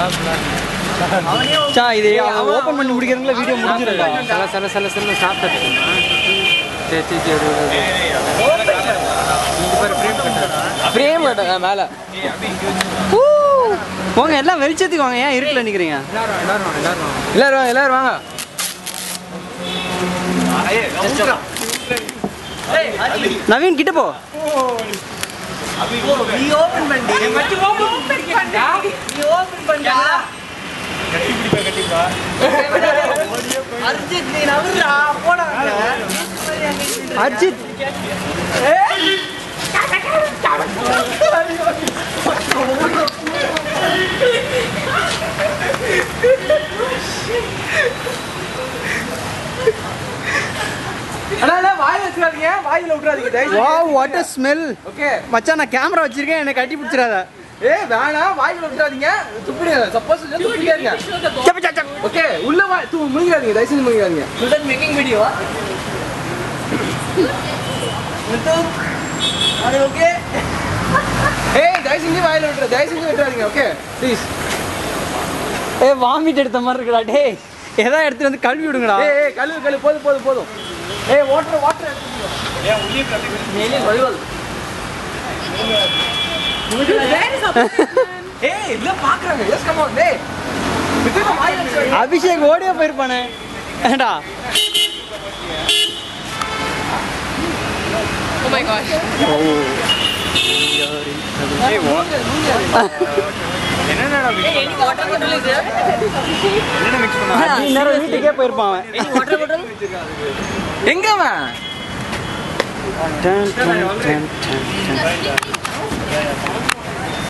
சா இது ஓபன் பண்ணி முடிக்கிறதுல வீடியோ முடிஞ்சிருக்கா சில சில சில சில சாப்பிட்டு சரி சரி சரி ஃப்ரேம் கட்டுங்க மேலே போங்க எல்லாம் வெளிச்சத்துக்கு வாங்க ஏன் இருட்டில் நிக்கிறீங்க எல்லாரும் எல்லாரும் வாங்க, எல்லாரும் வாங்க. எல்லாரும் வாங்க எல்லாரும் வாங்க நவீன் கிட்ட போ அஜித் அண்ணா அண்ணா வாயில் வச்சுக்காதீங்க வாயில் விட்றாதீங்க தயவு வா வாட் அ ஸ்மெல் ஓகே மச்சான் நான் கேமரா வச்சிருக்கேன் என்னை கட்டி பிடிச்சிடாத ஏ வேணாம் வாயில் விட்றாதீங்க துப்பிடுங்க சப்போஸ் துப்பிடாதீங்க ஓகே உள்ள வா தூ முழுங்கிறாதீங்க தயவு செஞ்சு முழுங்கிறாதீங்க சுல்தான் மேக்கிங் வீடியோ ஓகே ஏய் தயவு செஞ்சு வாயில் விட்ற தயவு செஞ்சு விட்றாதீங்க ஓகே ப்ளீஸ் ஏ வாமிட் எடுத்த மாதிரி இருக்குடா டேய் எதாவது எடுத்துட்டு வந்து கழுவி விடுங்கடா ஏய் ஏய் கழுவு கழுவு போதும் போதும் போதும் ஏய் வாட்டர் வாட்டர் வழுவல் ஏய் இல்ல பாக்குறாங்க எஸ் கம் ஆன் டேய் விட்டு வாயில் வச்சு அபிஷேக் ஓடியே போயிருப்பானே ஏண்டா அஞ்சு நேரம் வீட்டுக்கே போயிருப்பான் அவன் எங்க அவன் டன், டன், டன், டன், டன்.